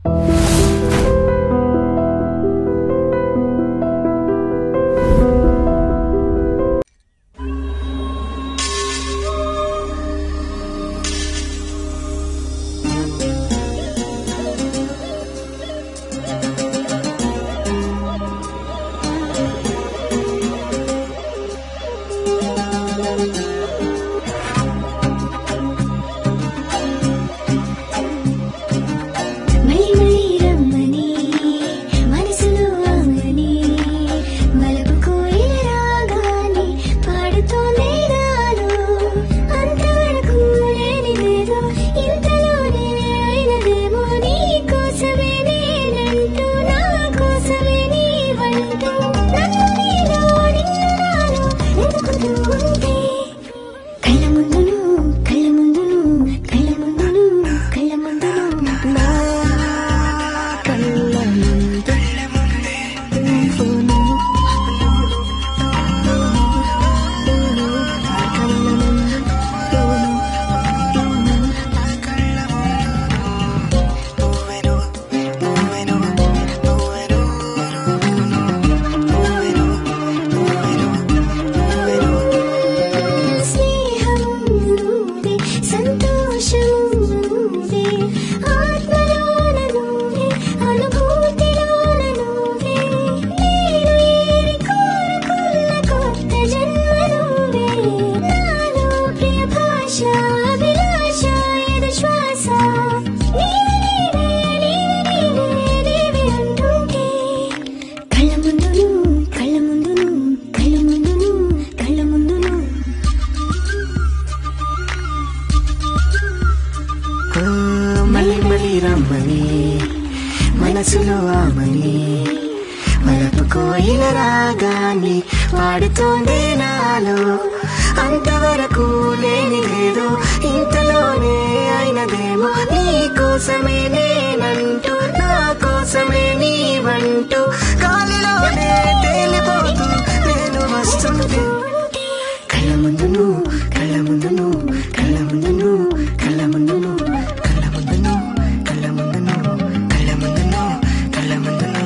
మళ్ళీ మళ్ళీ రమ్మని మనసులో ఆమని మలపు కోయిల రాగాన్ని పాడుతోంది నాలో అంతవరకు లేనిదేదో ఇంతలోనే అయినదేమో నీ కోసమే నేనంటూ నా కోసమే నీవంటూ నన్ను నీలో నిన్ను నాలో వెతుకుతూ ఉంటే కళ్ళ ముందును కళ్ళ ముందును కళ్ళ ముందును కళ్ళ ముందును నా కళ్ళ ముందు నువ్వును. కళ్ళ ముందు స్నేహం నువ్వే సంతోషం నువ్వే ఆత్మలోన నువ్వే అనుభూతిలోన నువ్వే నేను ఏరి కోరుకున్న కొత్త జన్మ నువ్వే నాలో ప్రియ భాష అభిలాష ఎద శ్వాస నీవే నీవే నీవే నీవే అంటుంటే కళ్ళ ముందును కళ్ళ ముందును కళ్ళ ముందును కళ్ళ ముందును ఓ, మళ్ళీ మళ్ళీ రమ్మని మనసులో ఆమని మలపు కోయిల రాగాన్ని పాడుతోంది నాలో అంతవరకు లేనిదేదో ఇంతలోనే అయినదేమో నీ కోసమే నేనంటూ నా కోసమే నీవంటూ గాలిలోనే తేలిపోతూ నేను వస్తుంటే కళ్ళ ముందును కళ్ళ ముందును కళ్ళ ముందును కళ్ళ ముందును కళ్ళ ముందును కళ్ళ ముందును కళ్ళ ముందును కళ్ళ ముందును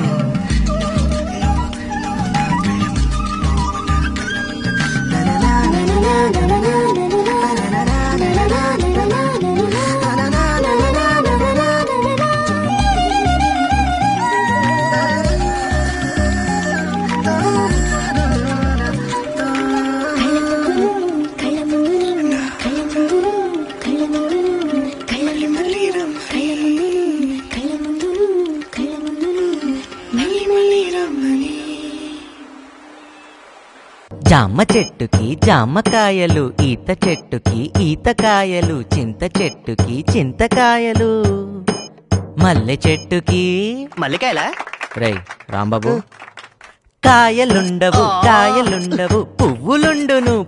కళ్ళ ముందును కళ్ళ ముందును కళ్ళ ముందును కళ్ళ ముందును కళ్ళ ముందును కళ్ళ ముందును కళ్ళ ముందును మళ్ళీ మళ్ళీ రమ్మని జామ చెట్టుకి జామకాయలు ఈత చెట్టుకి ఈతకాయలు చింత చెట్టుకి చింతకాయలు మల్లె చెట్టుకి మల్లికాయలా రై రాంబాబు కాయలుండవు కాయలుండవు పువ్వులుండును